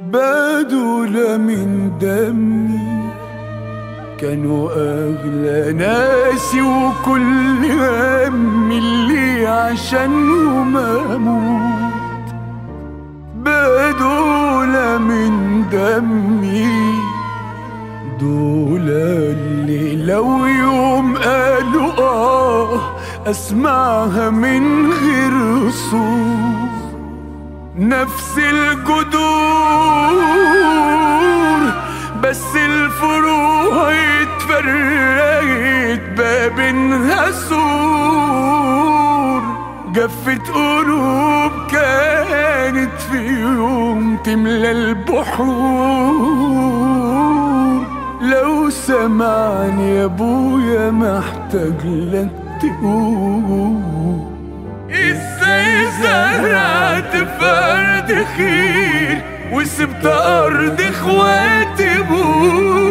بدول من دمي كانوا أغلى ناسي وكل همي اللي عشانهم أموت بدول من دمي دول اللي لو يوم قالوا آه أسمعها من غير صوت نفس الجذور بس الفروع اتفرقت بابنها سور جفت قلوب كانت في يوم تملى البحور لو سمعني يا ابويا محتاج لك تقول ازاي زرعت فرد خير وسبت ارض اخواتي بور